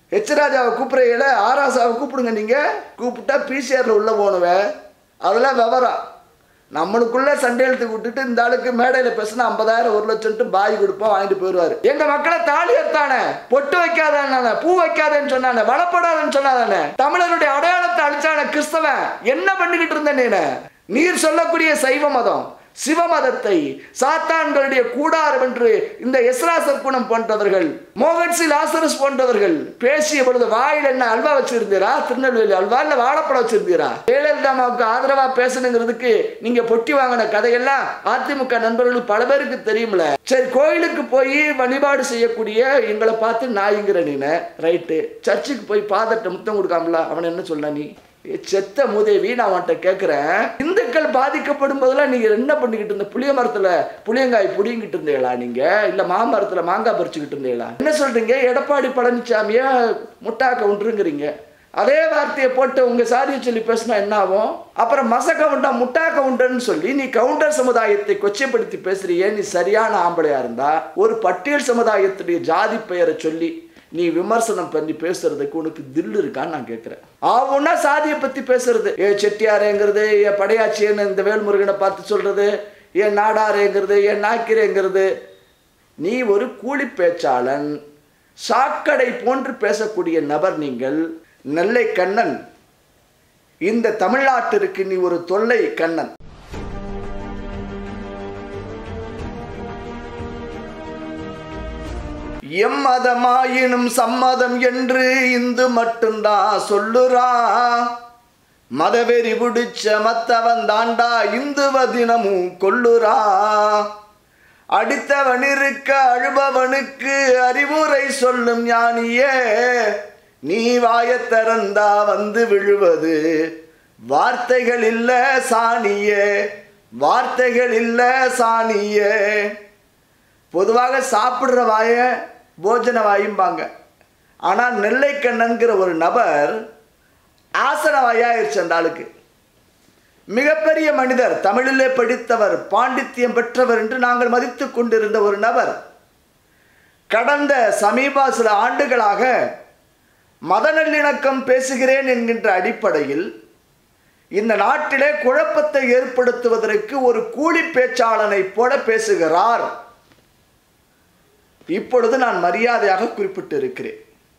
H ராஜாவை கூப்பிட்றையில ஆராசாவை கூப்பிடுங்க நீங்கள் கூப்பிட்டா பிசிஆரில் உள்ள போகணுவே அதெல்லாம் விவரம் நம்மளுக்குள்ள சண்டை எழுத்து விட்டுட்டு இந்த ஆளுக்கு மேடையில் பேசினா ஐம்பதாயிரம் ஒரு லட்சம்ட்டு பாய் கொடுப்போம் வாங்கிட்டு போயிடுவார் எங்க மக்களை தாலி எடுத்தானே பொட்டு வைக்காதானே பூ வைக்காதேன்னு சொன்னானே வளப்படாதன்னு சொன்னாதானே தமிழருடைய அடையாளத்தை அழிச்சான கிறிஸ்தவன் என்ன பண்ணிக்கிட்டு இருந்த நீனு நீர் சொல்லக்கூடிய சைவ மதம் சிவமதத்தை சாத்தான்களுடைய கூடாரம் என்று இந்த எஸ்ரா சர்க்குணம் போன்றவர்கள் மோகன்சி லாசரஸ் போன்றவர்கள் பேசிய பொழுது வாயில் என்ன அல்வா வச்சிருந்தீரா திருநெல்வேலி அல்வா இல்ல வாழைப்பழம் வச்சிருந்தீரா ஜெயலலிதாமாவுக்கு ஆதரவா பேசணுங்கிறதுக்கு நீங்க பொட்டி வாங்கின கதையெல்லாம் அதிமுக நண்பர்களுக்கு பல பேருக்கு தெரியும்ல சரி கோயிலுக்கு போய் வழிபாடு செய்யக்கூடிய எங்களை பார்த்து நாய்ங்கிற நீன ரைட்டு சர்ச்சுக்கு போய் பாதட்ட முத்தம் கொடுக்காமல அவன் என்ன சொல்ல நீ ஏ, செத்த மூதேவி நான் உன்கிட்ட கேட்குறேன் இந்துக்கள் பாதிக்கப்படும் போதெல்லாம் நீங்கள் என்ன பண்ணிக்கிட்டு இருந்த புளிய மரத்தில் புளியங்காய் புடிங்கிட்டு இருந்தீங்களா நீங்கள் இல்லை மாமரத்தில் மாங்காய் பறிச்சுக்கிட்டு இருந்தீங்களா என்ன சொல்கிறீங்க எடப்பாடி பழனிசாமியை முட்டா கவுண்டருங்கிறீங்க அதே வார்த்தையை போட்டு உங்கள் சாதியை சொல்லி பேசினா என்ன ஆகும் அப்புறம் மச கவுண்டா முட்டா கவுண்டர்னு சொல்லி நீ கவுண்டர் சமுதாயத்தை கொச்சைப்படுத்தி பேசுறியே நீ சரியான ஆம்பளையா இருந்தா ஒரு பட்டியல் சமுதாயத்துடைய ஜாதி பெயரை சொல்லி நீ விமர்சனம் பண்ணி பேசுறதுக்கு உனக்கு தில்லு இருக்கான்னு நான் கேட்குறேன் ஆவுன்னா சாதியை பற்றி பேசுறது ஏ செட்டியாரேங்கிறது ஏ படையாச்சின்னு இந்த வேல்முருகனை பார்த்து சொல்றது ஏன் நாடாரேங்கிறது ஏன் நாக்கிரேங்கிறது நீ ஒரு கூலி பேச்சாளன் சாக்கடை போன்று பேசக்கூடிய நபர் நீங்கள் நெல்லை கண்ணன் இந்த தமிழ்நாட்டிற்கு நீ ஒரு தொல்லை கண்ணன் எம்மதமாயினும் சம்மதம் என்று இந்து மட்டும்தான் சொல்லுறா மதவெறி பிடிச்ச மத்தவன் தாண்டா இந்துவ தினமும் கொல்லுறா அடித்தவன் இருக்க அழுபவனுக்கு அறிவுரை சொல்லும் ஞானியே நீ வாயத் திறந்தா வந்து விழுவது வார்த்தைகள் இல்ல சாணியே வார்த்தைகள் இல்ல சாணியே பொதுவாக சாப்பிட்ற வாய போஜன வாயும்பாங்க ஆனால் நெல்லைக்கண்ணன்கிற ஒரு நபர் ஆசன வாயாயிருச்சு அந்த ஆளுக்கு மிகப்பெரிய மனிதர் தமிழிலே படித்தவர் பாண்டித்யம் பெற்றவர் என்று நாங்கள் மதித்து கொண்டிருந்த ஒரு நபர் கடந்த சமீப சில ஆண்டுகளாக மத நல்லிணக்கம் பேசுகிறேன் என்கின்ற அடிப்படையில் இந்த நாட்டிலே குழப்பத்தை ஏற்படுத்துவதற்கு ஒரு கூலி பேச்சாளனைப் போல பேசுகிறார் இப்பொழுது நான் மரியாதையாக குறிப்பிட்டு இருக்கிறேன்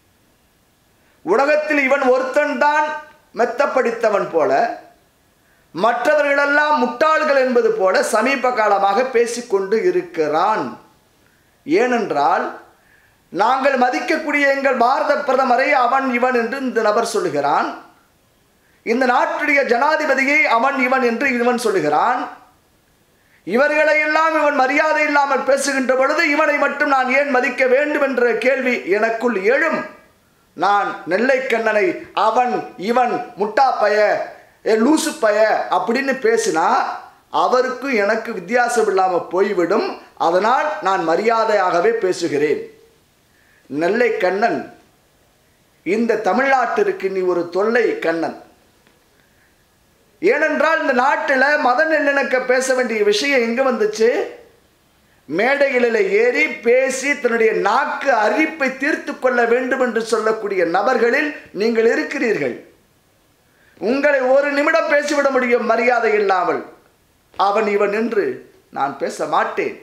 உலகத்தில் இவன் ஒருத்தன்தான் மெத்த படித்தவன் போல மற்றவர்களெல்லாம் முட்டாள்கள் என்பது போல சமீப காலமாக பேசிக்கொண்டு இருக்கிறான் ஏனென்றால் நாங்கள் மதிக்கக்கூடிய எங்கள் பாரத பிரதமரை அவன் இவன் என்று இந்த நபர் சொல்லுகிறான் இந்த நாட்டுடைய ஜனாதிபதியை அவன் இவன் என்று இவன் சொல்லுகிறான் இவர்களை எல்லாம் இவன் மரியாதை இல்லாமல் பேசுகின்ற பொழுது இவனை மட்டும் நான் ஏன் மதிக்க வேண்டும் என்ற கேள்வி எனக்குள் எழும் நான் நெல்லைக்கண்ணனை அவன் இவன் முட்டா பய ஏ லூசு பய அப்படின்னு பேசினா அவருக்கும் எனக்கு வித்தியாசம் இல்லாமல் போய்விடும் அதனால் நான் மரியாதையாகவே பேசுகிறேன் நெல்லை கண்ணன் இந்த தமிழ்நாட்டிற்கு நீ ஒரு தொல்லை கண்ணன் ஏனென்றால் இந்த நாட்டில் மத நல்லிணக்க பேச வேண்டிய விஷயம் எங்கே வந்துச்சு மேடைகளில் ஏறி பேசி தன்னுடைய நாக்கு அரிப்பை தீர்த்து கொள்ள வேண்டும் என்று சொல்லக்கூடிய நபர்களில் நீங்கள் இருக்கிறீர்கள் உங்களை ஒரு நிமிடம் பேசிவிட முடியும் மரியாதை இல்லாமல் அவன் இவன் என்று நான் பேச மாட்டேன்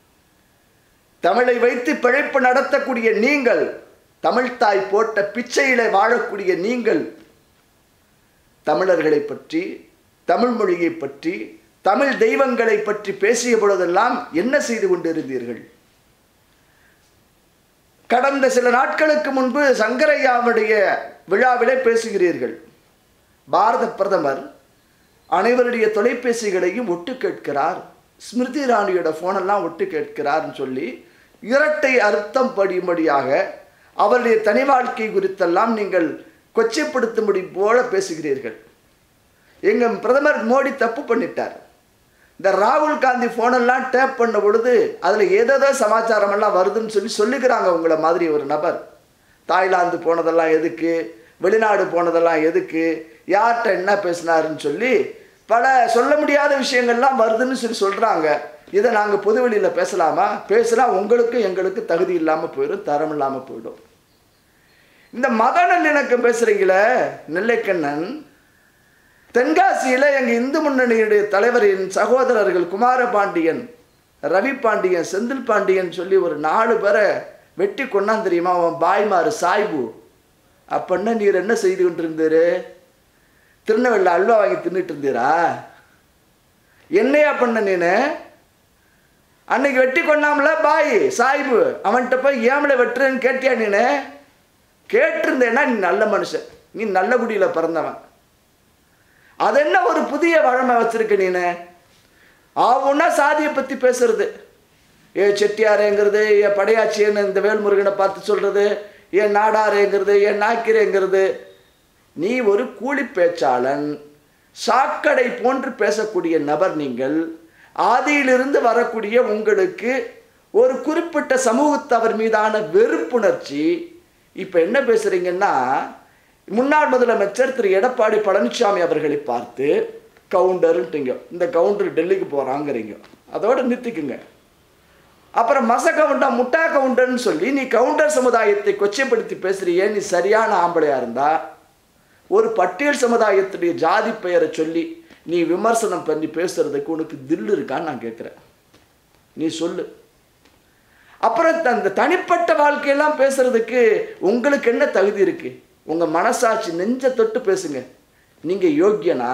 தமிழை வைத்து பிழைப்பு நடத்தக்கூடிய நீங்கள் தமிழ்த்தாய் போட்ட பிச்சையிலே வாழக்கூடிய நீங்கள் தமிழர்களை பற்றி தமிழ் மொழியை பற்றி தமிழ் தெய்வங்களை பற்றி பேசிய பொழுதெல்லாம் என்ன செய்து கொண்டிருந்தீர்கள் கடந்த சில நாட்களுக்கு முன்பு சங்கரையாவுடைய விழாவிலே பேசுகிறீர்கள் பாரத பிரதமர் அனைவருடைய தொலைபேசிகளையும் ஒட்டு கேட்கிறார் ஸ்மிருதி இராணியோட ஃபோனெல்லாம் ஒட்டு கேட்கிறார்னு சொல்லி இரட்டை அர்த்தம் படியும்படியாக அவருடைய தனி வாழ்க்கை குறித்தெல்லாம் நீங்கள் கொச்சைப்படுத்தும்படி போல பேசுகிறீர்கள் எங்கள் பிரதமர் மோடி தப்பு பண்ணிட்டார் இந்த ராகுல் காந்தி ஃபோனெல்லாம் டேப் பண்ண பொழுது அதில் ஏதேதோ சமாச்சாரம் எல்லாம் வருதுன்னு சொல்லி சொல்லிக்கிறாங்க உங்களை மாதிரி ஒரு நபர் தாய்லாந்து போனதெல்லாம் எதுக்கு வெளிநாடு போனதெல்லாம் எதுக்கு யார்கிட்ட என்ன பேசினாருன்னு சொல்லி பல சொல்ல முடியாத விஷயங்கள்லாம் வருதுன்னு சொல்லி சொல்கிறாங்க இதை நாங்கள் பொதுவெளியில் பேசலாமா பேசினா உங்களுக்கும் எங்களுக்கு தகுதி இல்லாமல் போயிடும் தரம் இல்லாமல் போயிடும் இந்த மத நல்லிணக்கம் பேசுறீங்களே நெல்லைக்கண்ணன் தென்காசியில் எங்கள் இந்து முன்னணியுடைய தலைவரின் சகோதரர்கள் குமாரபாண்டியன் ரவி பாண்டியன் செந்தில் பாண்டியன் சொல்லி ஒரு நாலு பேரை வெட்டி கொண்டாந்து தெரியுமா அவன் பாய்மாறு சாய்பு அப்படின்னா நீர் என்ன செய்து கொண்டிருந்தீரு திருநெல்வேலியில் அல்வா வாங்கி தின்னுட்டு இருந்தீரா என்னையா பண்ண நீனு அன்னைக்கு வெட்டி கொண்டாமல பாய் சாய்பு அவன்கிட்ட போய் ஏமல வெட்டுறேன்னு கேட்டியா நீனு கேட்டிருந்தேன்னா நீ நல்ல மனுஷன் நீ நல்ல குடியில் பிறந்தவன் அது என்ன ஒரு புதிய வழமை வச்சிருக்க நீனு ஆவுன்னா சாதியை பற்றி பேசுறது ஏ செட்டியாரேங்கிறது ஏ படையாச்சின்னு இந்த வேல்முருகனை பார்த்து சொல்கிறது ஏன் நாடாரேங்கிறது ஏன் நாக்கிரேங்கிறது நீ ஒரு கூலி பேச்சாளன் சாக்கடை போன்று பேசக்கூடிய நபர் நீங்கள் ஆதியிலிருந்து வரக்கூடிய உங்களுக்கு ஒரு குறிப்பிட்ட சமூகத்தவர் மீதான வெறுப்புணர்ச்சி இப்போ என்ன பேசுறீங்கன்னா முன்னாள் முதலமைச்சர் திரு எடப்பாடி பழனிசாமி அவர்களை பார்த்து கவுண்டருன்ட்டீங்க இந்த கவுண்டர் டெல்லிக்கு போகிறாங்கிறீங்க அதோட நிறுத்திக்குங்க அப்புறம் மச கவுண்டா முட்டா கவுண்டர்னு சொல்லி நீ கவுண்டர் சமுதாயத்தை கொச்சைப்படுத்தி பேசுறியே நீ சரியான ஆம்பளையா இருந்தா ஒரு பட்டியல் சமுதாயத்துடைய ஜாதி பெயரை சொல்லி நீ விமர்சனம் பண்ணி பேசுறதுக்கு உனக்கு தில்லு இருக்கான்னு நான் கேட்குறேன் நீ சொல்லு அப்புறம் அந்த தனிப்பட்ட வாழ்க்கையெல்லாம் பேசுறதுக்கு உங்களுக்கு என்ன தகுதி இருக்கு உங்க மனசாட்சி நெஞ்ச தொட்டு பேசுங்க நீங்க யோக்கியனா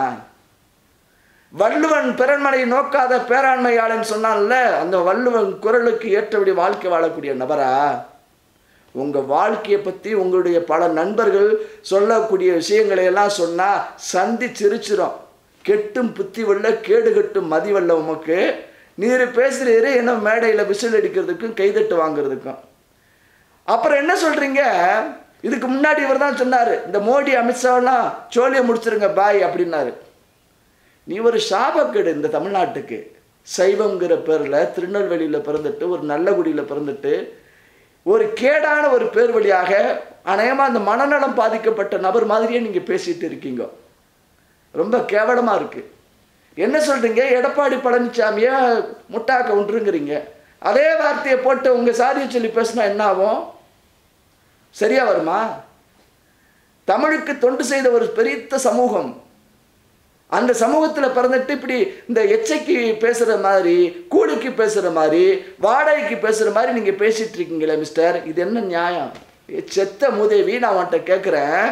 வள்ளுவன் பிறன்மனை நோக்காத பேராண்மையாளன் சொன்னான்ல அந்த வள்ளுவன் குரலுக்கு ஏற்றபடி வாழ்க்கை வாழக்கூடிய நபரா உங்க வாழ்க்கையை பத்தி உங்களுடைய பல நண்பர்கள் சொல்லக்கூடிய விஷயங்களை எல்லாம் சொன்னா சந்தி சிரிச்சிரும் கெட்டும் புத்தி வல்ல கேடு கட்டும் மதி வல்ல உமக்கு நீர் பேசுறீரு என்ன மேடையில் விசில் அடிக்கிறதுக்கும் கைதட்டு வாங்குறதுக்கும் அப்புறம் என்ன சொல்றீங்க இதுக்கு முன்னாடி இவர் தான் சொன்னார் இந்த மோடி அமித்ஷாவெல்லாம் சோழியை முடிச்சிருங்க பாய் அப்படின்னாரு நீ ஒரு சாபக்கேடு இந்த தமிழ்நாட்டுக்கு சைவங்கிற பேரில் திருநெல்வேலியில் பிறந்துட்டு ஒரு நல்ல குடியில் பிறந்துட்டு ஒரு கேடான ஒரு பேர் வழியாக அநேகமாக அந்த மனநலம் பாதிக்கப்பட்ட நபர் மாதிரியே நீங்கள் பேசிட்டு இருக்கீங்க ரொம்ப கேவலமாக இருக்குது என்ன சொல்கிறீங்க எடப்பாடி பழனிசாமியை முட்டா கவுண்டருங்கிறீங்க அதே வார்த்தையை போட்டு உங்கள் சாதியை சொல்லி பேசினா என்ன ஆகும் சரியா வருமா தமிழுக்கு தொண்டு செய்த ஒரு பெரிய சமூகம் அந்த சமூகத்தில் பிறந்துட்டு இப்படி இந்த எச்சைக்கு பேசுகிற மாதிரி கூலிக்கு பேசுகிற மாதிரி வாடகைக்கு பேசுகிற மாதிரி நீங்கள் பேசிட்டு இருக்கீங்களே மிஸ்டர் இது என்ன நியாயம் ஏ, செத்த மூதேவி நான் அவன்கிட்ட கேட்குறேன்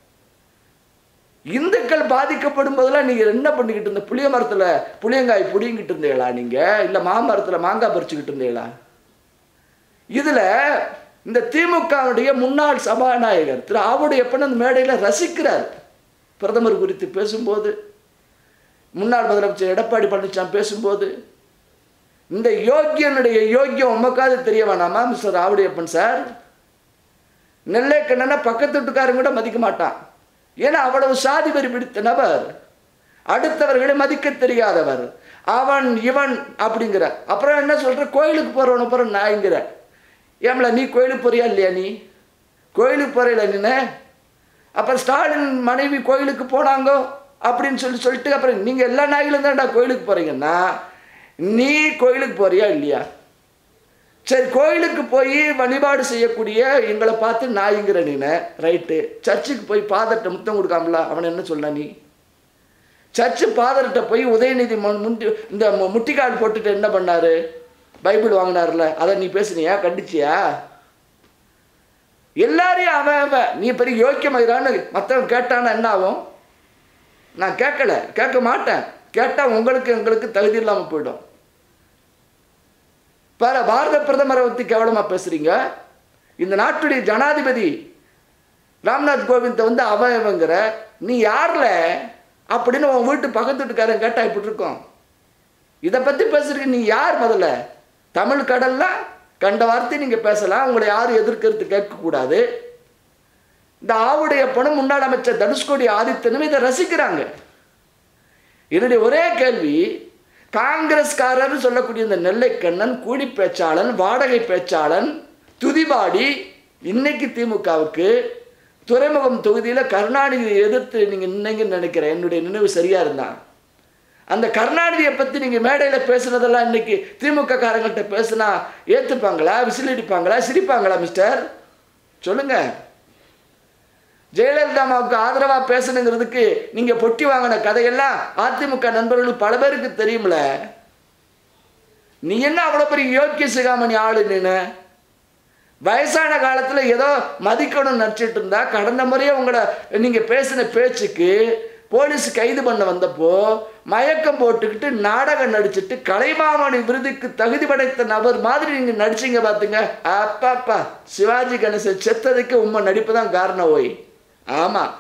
இந்துக்கள் பாதிக்கப்படும் போதெல்லாம் நீங்கள் என்ன பண்ணிக்கிட்டு இருந்த புளிய மரத்தில் புளியங்காய் புடிங்கிட்டு இருந்தீங்களா நீங்கள் இல்லை மாமரத்தில் மாங்காய் பறிச்சுக்கிட்டு இருந்தீங்களா இதில் இந்த திமுகவுடைய முன்னாள் சபாநாயகர் திரு ஆவுடையப்பன் அந்த மேடையில் ரசிக்கிறார் பிரதமர் குறித்து பேசும்போது முன்னாள் முதலமைச்சர் எடப்பாடி பழனிசாமி பேசும்போது இந்த யோக்கியனுடைய யோக்கியம் உமக்காவது தெரிய வேணாமா மிஸ்டர் ஆவுடையப்பன் சார் நெல்லை கண்ணனை பக்கத்து வீட்டுக்காரங்க கூட மதிக்க மாட்டான் ஏன்னா அவ்வளவு சாதி வரி பிடித்த நபர் அடுத்தவர்களை மதிக்க தெரியாதவர் அவன் இவன் அப்படிங்கிற அப்புறம் என்ன சொல்ற கோயிலுக்கு போறவன அப்புறம் நாய்ங்கிற ஏம்ல நீ கோயிலுக்கு போறியா இல்லையா நீ கோயிலுக்கு போறையில நின்று அப்புறம் ஸ்டாலின் மனைவி கோயிலுக்கு போனாங்கோ அப்படின்னு சொல்லி சொல்லிட்டு அப்புறம் நீங்கள் எல்லா நாய்களும் தான்டா கோயிலுக்கு போறீங்கன்னா நீ கோயிலுக்கு போறியா இல்லையா சரி கோயிலுக்கு போய் வழிபாடு செய்யக்கூடிய எங்களை பார்த்து நாய்ங்கிற நீனு ரைட்டு சர்ச்சுக்கு போய் பாதர்கிட்ட முத்தம் கொடுக்காமல அவன் என்ன சொல்ல நீ சர்ச்சு பாதர்கிட்ட போய் உதயநிதி மு- முண்டி இந்த மு- முட்டிக்கால் போட்டுட்டு என்ன பண்ணாரு பைபிள் வாங்கினார்ல அதை நீ பேசுனியா கண்டிச்சியா எல்லாரையும் அவன் அவன் நீ பெரிய யோக்கியமாயிரான்னு மற்றவன் கேட்டான்னா என்ன ஆகும் நான் கேட்கல கேட்க மாட்டேன் கேட்டால் உங்களுக்கு எங்களுக்கு தகுதி இல்லாமல் போயிடும் பார பாரத பிரதமரை பற்றி கேவலமாக பேசுகிறீங்க இந்த நாட்டுடைய ஜனாதிபதி ராம்நாத் கோவிந்தை வந்து அவன் இவங்கிற நீ யாரில் அப்படின்னு உன் வீட்டு பக்கத்து வீட்டுக்காரன் கேட்டால் இப்படி இருக்கும் இதை பற்றி பேசுறதுக்கு நீ யார் முதல்ல தமிழ் கடல்ல கண்ட வார்த்தை நீங்கள் பேசலாம் உங்களை யாரும் எதிர்க்கிறது கேட்கக்கூடாது இந்த ஆவுடைய பணம் முன்னாள் அமைச்சர் தனுஷ்கோடி ஆதித்தனும் இதை ரசிக்கிறாங்க என்னுடைய ஒரே கேள்வி காங்கிரஸ்காரர் சொல்லக்கூடிய இந்த நெல்லைக்கண்ணன் கூலி பேச்சாளன் வாடகை பேச்சாளன் துதிபாடி இன்னைக்கு திமுகவுக்கு துறைமுகம் தொகுதியில் கருணாநிதியை எதிர்த்து நீங்கள் நின்னீங்கன்னு நினைக்கிறேன் என்னுடைய நினைவு சரியாக இருந்தான் அந்த கருணாநிதியை பற்றி நீங்கள் மேடையில் பேசுனதெல்லாம் இன்னைக்கு திமுக காரங்கள்ட்ட பேசுனா ஏற்றுப்பாங்களா விசில் அடிப்பாங்களா சிரிப்பாங்களா மிஸ்டர் சொல்லுங்க ஜெயலலிதாமாவுக்கு ஆதரவாக பேசணுங்கிறதுக்கு நீங்கள் பொட்டி வாங்கின கதையெல்லாம் அதிமுக நண்பர்களுக்கு பல பேருக்கு தெரியும்ல நீ என்ன அவ்வளோ பெரிய யோக்கிய சிகாமணி ஆளு நின்று வயசான காலத்தில் ஏதோ மதிக்கணும் நடிச்சிட்டு இருந்தா கடந்த முறையே உங்களை நீங்கள் பேசின பேச்சுக்கு போலீஸ் கைது பண்ண வந்தப்போ மயக்கம் போட்டுக்கிட்டு நாடகம் நடிச்சிட்டு கலைமாமணி விருதுக்கு தகுதி படைத்த நபர் மாதிரி நீங்கள் நடிச்சீங்க பார்த்துங்க அப்பாப்பா சிவாஜி கணேசன் செத்ததுக்கு உண்மை நடிப்பு தான் காரணம் ஓய் ஆமாம்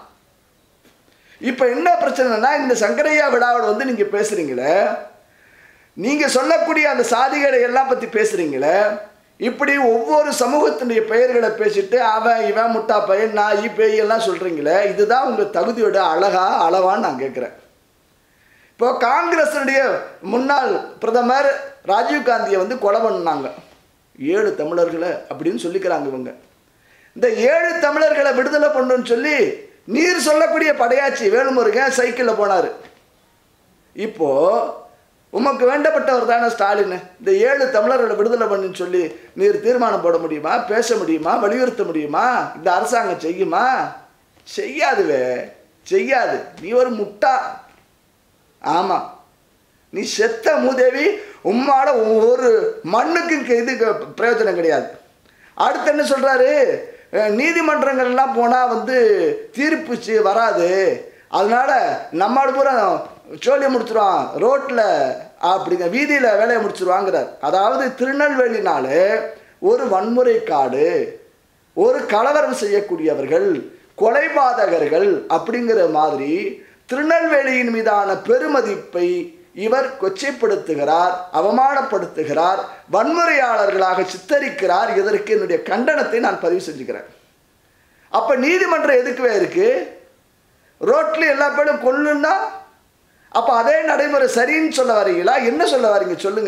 இப்போ என்ன பிரச்சனைனா இந்த சங்கரையா விழாவில் வந்து நீங்கள் பேசுகிறீங்களே நீங்கள் சொல்லக்கூடிய அந்த சாதிகளை எல்லாம் பற்றி பேசுகிறீங்களே இப்படி ஒவ்வொரு சமூகத்தினுடைய பெயர்களை பேசிட்டு அவன் இவன் முட்டா பையன் நாய் பேய் எல்லாம் சொல்கிறீங்களே இதுதான் உங்கள் தகுதியோட அழகா அளவான்னு நான் கேட்குறேன் இப்போ காங்கிரஸினுடைய முன்னாள் பிரதமர் ராஜீவ் காந்தியை வந்து கொலை பண்ணாங்க ஏழு தமிழர்களை அப்படின்னு சொல்லிக்கிறாங்க இவங்க இந்த ஏழு தமிழர்களை விடுதலை பண்ணுன்னு சொல்லி நீர் சொல்லக்கூடிய படையாச்சி வேலுமுருகன் சைக்கிளில் போனார் இப்போ உமக்கு வேண்டப்பட்டவர் தானே ஸ்டாலின் இந்த ஏழு தமிழர்களை விடுதலை பண்ணுன்னு சொல்லி நீர் தீர்மானம் போட முடியுமா பேச முடியுமா வலியுறுத்த முடியுமா இந்த அரசாங்கம் செய்யுமா செய்யாதுவே செய்யாது நீ ஒரு முட்டா ஆமாம் நீ செத்த மூதேவி உம்மால ஒரு மண்ணுக்கு இது பிரயோஜனம் கிடையாது அடுத்து என்ன சொல்கிறாரு நீதிமன்றங்கள்லாம் போனால் வந்து தீர்ப்பு சி- வராது அதனால நம்மால் பூரா சோழியை முடிச்சிருவான் ரோட்டில் அப்படிங்க வீதியில் வேலையை முடிச்சிருவாங்கிறார் அதாவது திருநெல்வேலினாலே ஒரு வன்முறை காடு ஒரு கலவரம் செய்யக்கூடியவர்கள் கொலைபாதகர்கள் அப்படிங்கிற மாதிரி திருநெல்வேலியின் மீதான பெருமதிப்பை இவர் கொச்சைப்படுத்துகிறார் அவமானப்படுத்துகிறார் வன்முறையாளர்களாக சித்தரிக்கிறார் இதற்கு என்னுடைய கண்டனத்தை நான் பதிவு செஞ்சுக்கிறேன் அப்போ நீதிமன்றம் எதுக்குவே இருக்கு ரோட்ல எல்லா பேரும் கொல்லுன்னா அப்போ அதே நடைமுறை சரின்னு சொல்ல வரீங்களா என்ன சொல்ல வரீங்க சொல்லுங்க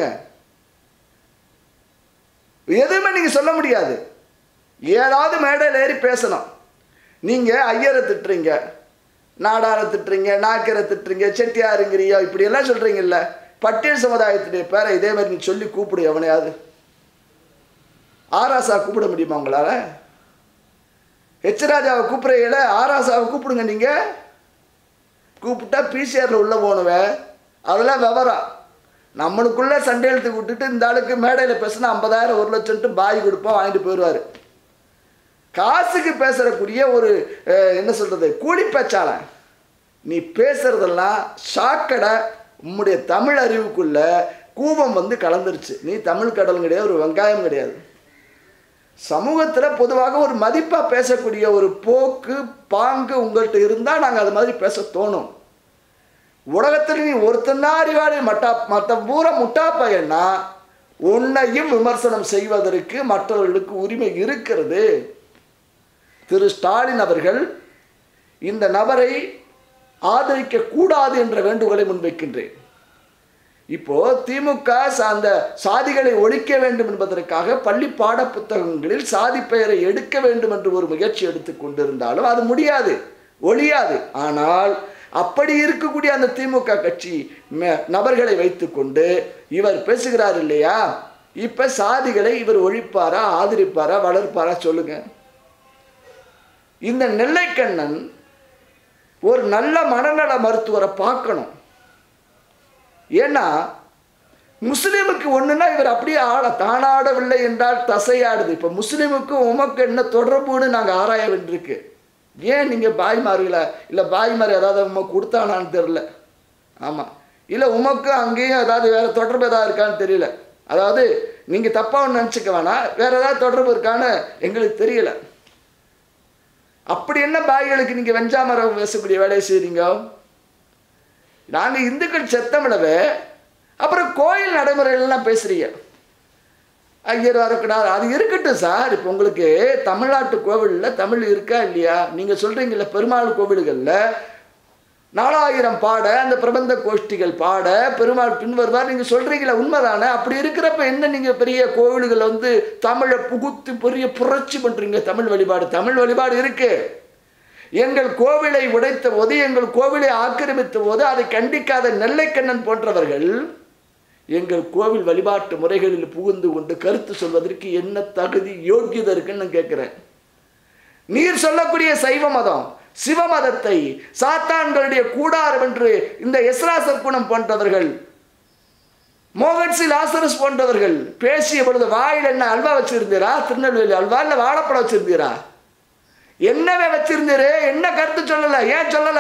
எதுவுமே நீங்கள் சொல்ல முடியாது ஏதாவது மேடையில் ஏறி பேசணும் நீங்கள் ஐயரை திட்டுறீங்க நாடாரை திட்டுறீங்க நாக்கரை திட்டுறீங்க செட்டியாருங்கிறியோ இப்படியெல்லாம் சொல்கிறீங்கல்ல பட்டியல் சமுதாயத்துடைய பேரை இதே மாதிரி நீ சொல்லி கூப்பிடு எவனையாவது ஆராசா கூப்பிட முடியுமா உங்களால் ஹெச்ராஜாவை கூப்பிட்றீங்கள ஆராசாவை கூப்பிடுங்க நீங்கள் கூப்பிட்டா பிசிஆரில் உள்ளே போகணுவே அதெல்லாம் விவரம் நம்மளுக்குள்ளே சண்டை எழுத்து விட்டுட்டு இந்த ஆளுக்கு மேடையில் பேசினா ஐம்பதாயிரம் ஒரு லட்சம்ட்டு பாய் கொடுப்போம் வாங்கிட்டு போயிடுவார் காசுக்கு பேசுறக்கூடிய ஒரு அஹ், என்ன சொல்கிறது கூலி பேச்சாளன் நீ பேசுறதெல்லாம் ஷாக்கடை உம்முடைய தமிழ் அறிவுக்குள்ள கூபம் வந்து கலந்துருச்சு நீ தமிழ் கடல் கிடையாது ஒரு வெங்காயம் கிடையாது சமூகத்தில் பொதுவாக ஒரு மதிப்பாக பேசக்கூடிய ஒரு போக்கு பாங்கு உங்கள்கிட்ட இருந்தால் நாங்கள் அது மாதிரி பேச தோணும் உலகத்தில் நீ ஒருத்தனா அறிவாளி மட்டா மற்ற பூரா முட்டா பையன்னா உன்னையும் விமர்சனம் செய்வதற்கு மற்றவர்களுக்கு உரிமை இருக்கிறது திரு ஸ்டாலின் அவர்கள் இந்த நபரை ஆதரிக்க கூடாது என்ற வேண்டுகோளை முன்வைக்கின்றேன் இப்போ திமுக சார்ந்த சாதிகளை ஒழிக்க வேண்டும் என்பதற்காக பள்ளி பாட புத்தகங்களில் சாதி பெயரை எடுக்க வேண்டும் என்று ஒரு முயற்சி எடுத்துக் கொண்டிருந்தாலும் அது முடியாது ஒழியாது ஆனால் அப்படி இருக்கக்கூடிய அந்த திமுக கட்சி ம- நபர்களை வைத்துக்கொண்டு இவர் பேசுகிறார் இல்லையா இப்ப சாதிகளை இவர் ஒழிப்பாரா ஆதரிப்பாரா வளர்ப்பாரா சொல்லுங்க இந்த நெல்லைக்கண்ணன் ஒரு நல்ல மனநல மருத்துவரை பார்க்கணும் ஏன்னா முஸ்லீமுக்கு ஒன்றுனா இவர் அப்படியே ஆட தானாடவில்லை என்றால் தசையாடுது இப்போ முஸ்லீமுக்கும் உமக்கு என்ன தொடர்புன்னு நாங்கள் ஆராய வேண்டியிருக்கு ஏன் நீங்கள் பாய்மார்களா இல்லை பாய்மார் ஏதாவது உமக்கு கொடுத்தானான்னு தெரில ஆமாம் இல்லை உமக்கு அங்கேயும் ஏதாவது வேறு தொடர்பு ஏதாவது இருக்கான்னு தெரியல அதாவது நீங்கள் தப்பாக ஒன்று நினச்சிக்க வேணாம் வேறு ஏதாவது தொடர்பு இருக்கான்னு எங்களுக்கு தெரியல அப்படி என்ன பாய்களுக்கு நீங்கள் வெஞ்சாமரம் பேசக்கூடிய வேலையை செய்கிறீங்க நாங்கள் இந்துக்கள் செத்தமிடவே அப்புறம் கோயில் நடைமுறைகள்லாம் பேசுறீங்க ஐயர் வரக்கூடாது அது இருக்கட்டும் சார் இப்போ உங்களுக்கு தமிழ்நாட்டு கோவிலில் தமிழ் இருக்கா இல்லையா நீங்கள் சொல்கிறீங்கல்ல பெருமாள் கோவில்களில் நாலாயிரம் பாட அந்த பிரபந்த கோஷ்டிகள் பாட பெருமாள் பின்வருவார் நீங்கள் சொல்கிறீங்களா உண்மைதானே அப்படி இருக்கிறப்ப என்ன நீங்கள் பெரிய கோவில்களை வந்து தமிழை புகுத்து பெரிய புரட்சி பண்ணுறீங்க தமிழ் வழிபாடு தமிழ் வழிபாடு இருக்குது எங்கள் கோவிலை உடைத்த போது எங்கள் கோவிலை ஆக்கிரமித்த போது அதை கண்டிக்காத நெல்லைக்கண்ணன் போன்றவர்கள் எங்கள் கோவில் வழிபாட்டு முறைகளில் புகுந்து கொண்டு கருத்து சொல்வதற்கு என்ன தகுதி யோக்கியதை இருக்குன்னு நான் கேட்குறேன் நீர் சொல்லக்கூடிய சைவ மதம் சிவமதத்தை சாத்தான்களுடைய கூடாரம் என்று இந்த எஸ்ரா சர்க்குணம் போன்றவர்கள் மோகன்சி லாசரஸ் போன்றவர்கள் பேசிய பொழுது வாயில் என்ன அல்வா வச்சிருந்தீரா திருநெல்வேலி அல்வா இல்லை வாழைப்பழம் வச்சிருந்தீரா என்னவே வச்சிருந்தீரு என்ன கருத்து சொல்லல ஏன் சொல்லல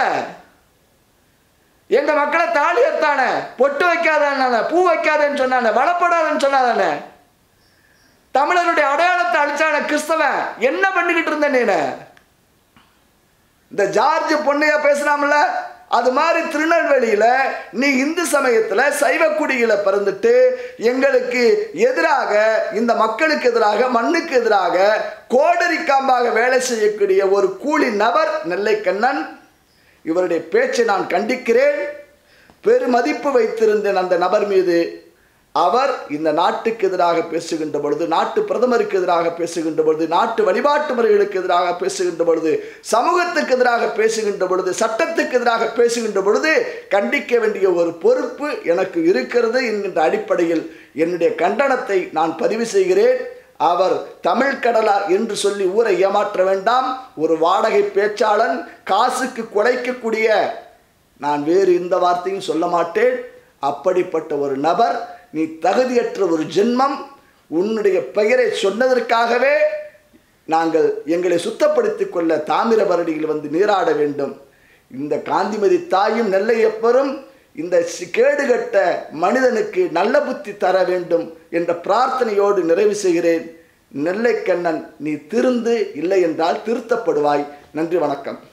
எங்க மக்களை தாலி அறுத்தானே பொட்டு வைக்காதானே பூ வைக்காதேன்னு சொன்னானே வளப்படாதன்னு சொன்னாதானே தமிழருடைய அடையாளத்தை அழிச்சான கிறிஸ்தவன் என்ன பண்ணிக்கிட்டு இருந்த நீனு இந்த ஜார்ஜ் பொண்ணையா பேசுனாமல அது மாதிரி திருநெல்வேலியில நீ இந்து சமயத்துல சைவக்குடியில பிறந்துட்டு எங்களுக்கு எதிராக இந்த மக்களுக்கு எதிராக மண்ணுக்கு எதிராக கோடரி காம்பாக வேலை செய்யக்கூடிய ஒரு கூலி நபர் நெல்லை கண்ணன் இவருடைய பேச்சை நான் கண்டிக்கிறேன் பெருமதிப்பு வைத்திருந்தேன் அந்த நபர் மீது அவர் இந்த நாட்டுக்கு எதிராக பேசுகின்ற பொழுது நாட்டு பிரதமருக்கு எதிராக பேசுகின்ற பொழுது நாட்டு வழிபாட்டு முறைகளுக்கு எதிராக பேசுகின்ற பொழுது சமூகத்துக்கு எதிராக பேசுகின்ற பொழுது சட்டத்துக்கு எதிராக பேசுகின்ற பொழுது கண்டிக்க வேண்டிய ஒரு பொறுப்பு எனக்கு இருக்கிறது என்கின்ற அடிப்படையில் என்னுடைய கண்டனத்தை நான் பதிவு செய்கிறேன் அவர் தமிழ் கடலார் என்று சொல்லி ஊரை ஏமாற்ற வேண்டாம் ஒரு வாடகை பேச்சாளன் காசுக்கு குலைக்கக்கூடிய நான் வேறு இந்த வார்த்தையும் சொல்ல மாட்டேன் அப்படிப்பட்ட ஒரு நபர் நீ தகுதியற்ற ஒரு ஜென்மம் உன்னுடைய பெயரை சொன்னதற்காகவே நாங்கள் எங்களை சுத்தப்படுத்திக் கொள்ள தாமிரபரணியில் வந்து நீராட வேண்டும் இந்த காந்திமதி தாயும் நெல்லையப்பரும் இந்த சி- கேடுகட்ட மனிதனுக்கு நல்ல புத்தி தர வேண்டும் என்ற பிரார்த்தனையோடு நிறைவு செய்கிறேன் நெல்லைக்கண்ணன் நீ திருந்து இல்லை என்றால் திருத்தப்படுவாய் நன்றி வணக்கம்